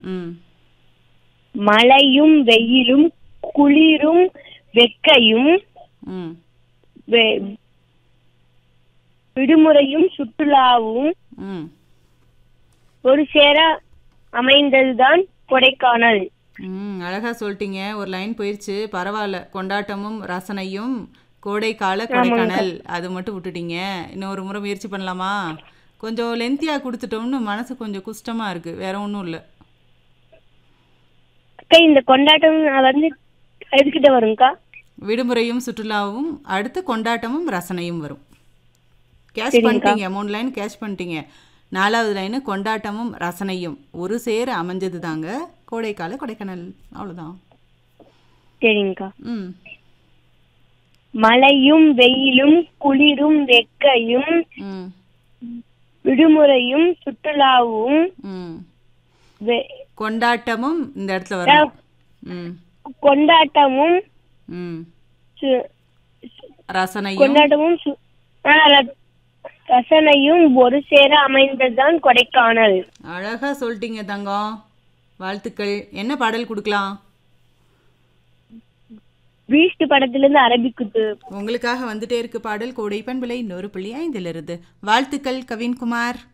ம் மழையும் வெயிலும் குளிரும் வெக்கையும் ம் வெ- விடுமுறையும் சுற்றுலாவும் ம் ஒரு சேர அமைந்ததுதான் கொடைக்கானல் ம் அழகா சொல்லிட்டீங்க ஒரு லைன் போயிருச்சு பரவாயில்ல கொண்டாட்டமும் ரசனையும் கோடைக்கால கொடைக்கானல் அது மட்டும் விட்டுட்டீங்க இன்னொரு முறை முயற்சி பண்ணலாமா கொஞ்சம் லென்த்தியாக கொடுத்துட்டோம்னு மனசு கொஞ்சம் குஷ்டமா இருக்கு வேற ஒன்றும் இல்லை அக்கா இந்த கொண்டாட்டம் வந்து எதுக்கிட்ட வருங்கக்கா விடுமுறையும் சுற்றுலாவும் அடுத்து கொண்டாட்டமும் ரசனையும் வரும் கேஷ் சரிங்கக்கா. பண்ணிட்டீங்க மூணு லைன் கேஷ் பண்ணிட்டீங்க நாலாவது லைனு கொண்டாட்டமும் ரசனையும் ஒரு சேர அமைஞ்சது தாங்க கோடைக்கால கொடைக்கானல் அவ்வளோதான் சரிங்கக்கா ம் மழையும் வெயிலும் குளிரும் வெக்கையும் ம் விடுமுறையும் சுற்றுலாவும் ம் வெ- கொண்டாட்டமும் இந்த இடத்துல வரும் ம் கொண்டாட்டமும் ம் சு- ரசனையும் கொண்டாட்டமும் சு- ஆ, ர- ரசனையும் ஒரு சேர அமைந்ததுதான் கொடைக்கானல் அழகா சொல்லிட்டீங்க தங்கம் வாழ்த்துக்கள் என்ன பாடல் கொடுக்கலாம் பீஸ்ட் படத்துல இருந்து அரபிக்குத்து உங்களுக்காக வந்துட்டே இருக்கு பாடல் கோடை பண்பலை இன்னொரு புள்ளி ஐந்திலிருந்து வாழ்த்துக்கள் கவின்குமார்